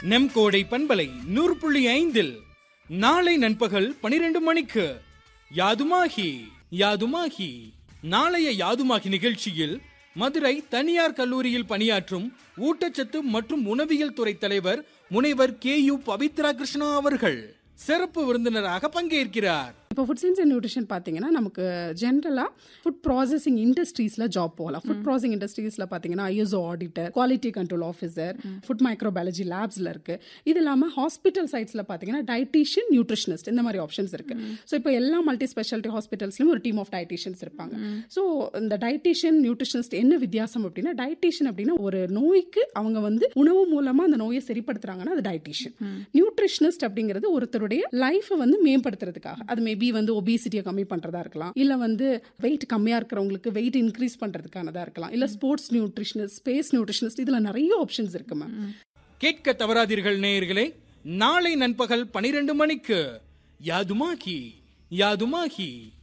நெம் கோடை பண்பலை நூறு புள்ளி ஐந்தில் நாளை நண்பகல் பனிரெண்டு மணிக்கு யாதுமாகி யாதுமாகி நாளைய யாதுமாகி நிகழ்ச்சியில் மதுரை தனியார் கல்லூரியில் பணியாற்றும் ஊட்டச்சத்து மற்றும் உணவியல் துறை தலைவர் முனைவர் கே யு பவித்ரா கிருஷ்ணா அவர்கள் சிறப்பு விருந்தினராக பங்கேற்கிறார் இப்போ ஃபுட் சயின்ஸ் அண்ட் நியூட்ரிஷன் பார்த்தீங்கன்னா நமக்கு ஜென்ரலாக ஃபுட் ப்ராசஸிங் இண்டஸ்ட்ரீஸில் ஜாப் போகலாம் ஃபுட் ப்ராசஸிங் இண்டஸ்ட்ரீஸில் பார்த்தீங்கன்னா ISO auditor quality control officer food microbiology லேப்ஸில் இருக்குது இது இல்லாமல் ஹாஸ்பிட்டல் சைட்ஸில் பார்த்தீங்கன்னா டயட்டீஷியன் நியூட்ரிஷனிஸ்ட் இந்த மாதிரி ஆப்ஷன்ஸ் இருக்குது ஸோ இப்போ எல்லா மல்டி ஸ்பெஷாலிட்டி ஹாஸ்பிட்டல்ஸ்லையும் ஒரு டீம் ஆஃப் டயட்டீஷியன்ஸ் இருப்பாங்க ஸோ இந்த டயட்டீஷியன் நியூட்ரிஷனிஸ்ட் என்ன வித்தியாசம் அப்படின்னா டயட்டீஷியன் அப்படின்னா ஒரு நோய்க்கு அவங்க வந்து உணவு மூலமாக அந்த நோயை சரிப்படுத்துறாங்கன்னா அது டயட்டீஷியன் நியூட்ரிஷனிஸ்ட் அப்படிங்கிறது ஒருத்தருடைய லைஃப்பை வந்து மேம்படுத்துறதுக்காக அது மேபி வந்து ஒபிசிட்டியை கம்மி பண்றதா இருக்கலாம் இல்ல வந்து வெயிட் கம்மியா இருக்கிறவங்களுக்கு வெயிட் இன்க்ரீஸ் பண்றதுக்கானதா இருக்கலாம் இல்ல ஸ்போர்ட்ஸ் நியூட்ரிஷனிஸ்ட் ஸ்பேஸ் நியூட்ரிஷனிஸ்ட் இதுல நிறைய ஆப்ஷன்ஸ் இருக்கு மேம் கேட்க தவறாதீர்கள் நேயர்களே நாளை நண்பகல் பனிரெண்டு மணிக்கு யாதுமாகி யாதுமாகி